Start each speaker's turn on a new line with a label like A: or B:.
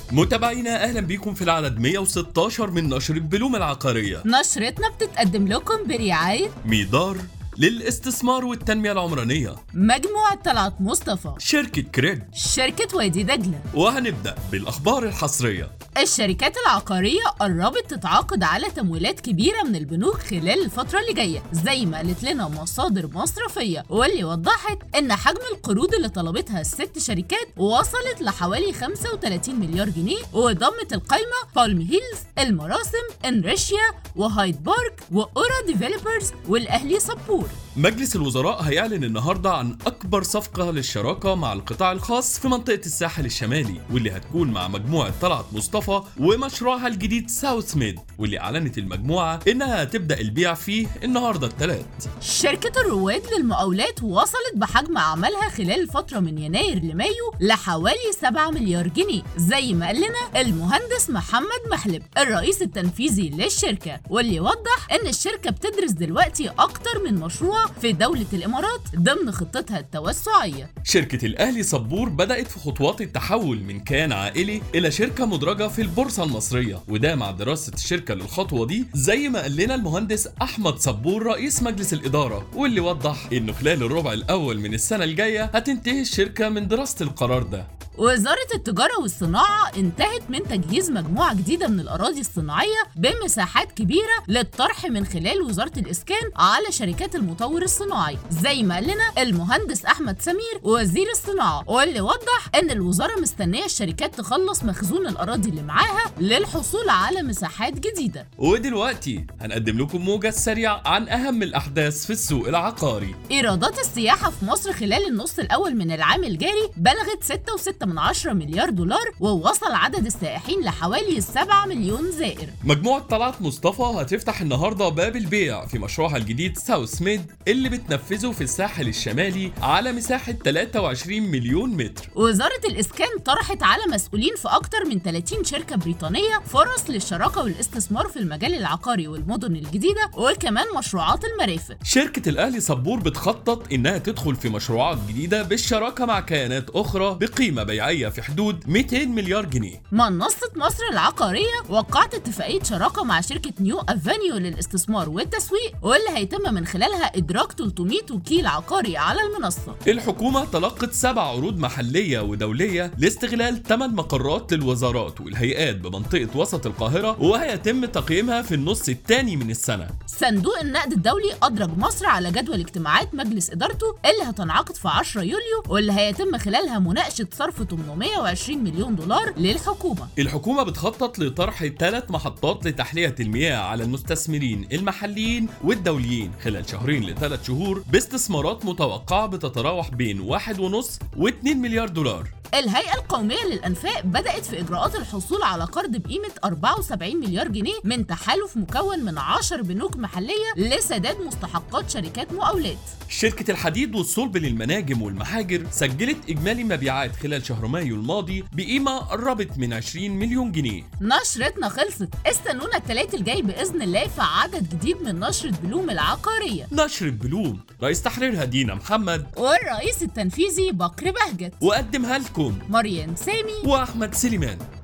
A: متابعينا اهلا بيكم في العدد 116 من نشر بلوم العقاريه
B: نشرتنا بتتقدم لكم برعاية
A: ميدار للاستثمار والتنميه العمرانيه
B: مجموعة طلعت مصطفى
A: شركه كريد
B: شركة وادي دجلة
A: وهنبدا بالاخبار الحصريه
B: الشركات العقارية قربت تتعاقد على تمويلات كبيرة من البنوك خلال الفترة اللي جاية زي ما قالت لنا مصادر مصرفية واللي وضحت ان حجم القروض اللي طلبتها الست شركات وصلت لحوالي 35 مليار جنيه وضمت القايمة بالم هيلز المراسم انريشيا وهايد بارك واورا ديفلوبرز والاهلي سبور
A: مجلس الوزراء هيعلن النهارده عن اكبر صفقه للشراكه مع القطاع الخاص في منطقه الساحل الشمالي واللي هتكون مع مجموعه طلعت مصطفى ومشروعها الجديد ساوث ميد واللي اعلنت المجموعه انها هتبدا البيع فيه النهارده الثلاث
B: شركة الرواد للمقاولات وصلت بحجم أعمالها خلال الفترة من يناير لمايو لحوالي 7 مليار جنيه زي ما قال لنا المهندس محمد محلب الرئيس التنفيذي للشركة واللي وضح إن الشركة بتدرس دلوقتي أكتر من مشروع في دولة الإمارات ضمن خطتها التوسعية
A: شركة الأهلي صبور بدأت في خطوات التحول من كيان عائلي إلى شركة مدرجة في البورصة المصرية وده مع دراسة الشركة للخطوة دي زي ما قال لنا المهندس أحمد صبور رئيس مجلس الإدارة واللي وضح إنه خلال الربع الأول من السنة الجاية هتنتهي الشركة من دراسة القرار ده
B: وزارة التجارة والصناعة انتهت من تجهيز مجموعة جديدة من الأراضي الصناعية بمساحات كبيرة للطرح من خلال وزارة الإسكان على شركات المطور الصناعي زي ما قال لنا المهندس أحمد سمير وزير الصناعة واللي وضح إن الوزارة مستنية الشركات تخلص مخزون الأراضي اللي معاها للحصول على مساحات جديدة
A: ودلوقتي هنقدم لكم موجز سريع عن أهم الأحداث في السوق العقاري
B: إيرادات السياحة في مصر خلال النص الأول من العام الجاري بلغت 6.6 من 10 مليار دولار ووصل عدد السائحين لحوالي 7 مليون زائر
A: مجموعة طلعت مصطفى هتفتح النهارده باب البيع في مشروعها الجديد ساوث ميد اللي بتنفذه في الساحل الشمالي على مساحة 23 مليون متر
B: وزارة الإسكان طرحت على مسؤولين في أكتر من 30 شركة بريطانية فرص للشراكة والاستثمار في المجال العقاري والمدن الجديدة وكمان مشروعات المرافق
A: شركة الأهلي صبور بتخطط إنها تدخل في مشروعات جديدة بالشراكة مع كيانات أخرى بقيمة بيعية في حدود 200 مليار جنيه
B: منصة مصر العقارية وقعت اتفاقية شراكة مع شركة نيو أفانيو للاستثمار والتسويق واللي هيتم من خلالها إدراك 300 وكيل عقاري على المنصة
A: الحكومة تلقت سبع عروض محلية ودولية لاستغلال 8 مقرات للوزارات والهيئات بمنطقة وسط القاهرة وهيتم تقييمها في النص الثاني من السنة
B: صندوق النقد الدولي أدرج مصر على جدول اجتماعات مجلس إدارته اللي هتنعقد في 10 يوليو واللي هيتم خلالها مناقشة صرف 820 مليون دولار للحكومة
A: الحكومة بتخطط لطرح ثلاث محطات لتحلية المياه على المستثمرين المحليين والدوليين خلال شهرين لثلاث شهور باستثمارات متوقعة بتتراوح بين واحد ونص و2 مليار دولار
B: الهيئة القومية للأنفاق بدأت في إجراءات الحصول على قرض بقيمة 74 مليار جنيه من تحالف مكون من 10 بنوك محلية لسداد مستحقات شركات مقاولات
A: شركة الحديد والصلب للمناجم والمحاجر سجلت إجمالي مبيعات خلال شهر مايو الماضي بقيمة قربت من 20 مليون جنيه
B: نشرتنا خلصت استنونا التلات الجاي بإذن الله في عدد جديد من نشرة بلوم العقارية
A: نشر بلوم رئيس تحريرها دينا محمد
B: والرئيس التنفيذي بكر بهجت
A: وقدمها لكم
B: مريم سامي
A: وأحمد سليمان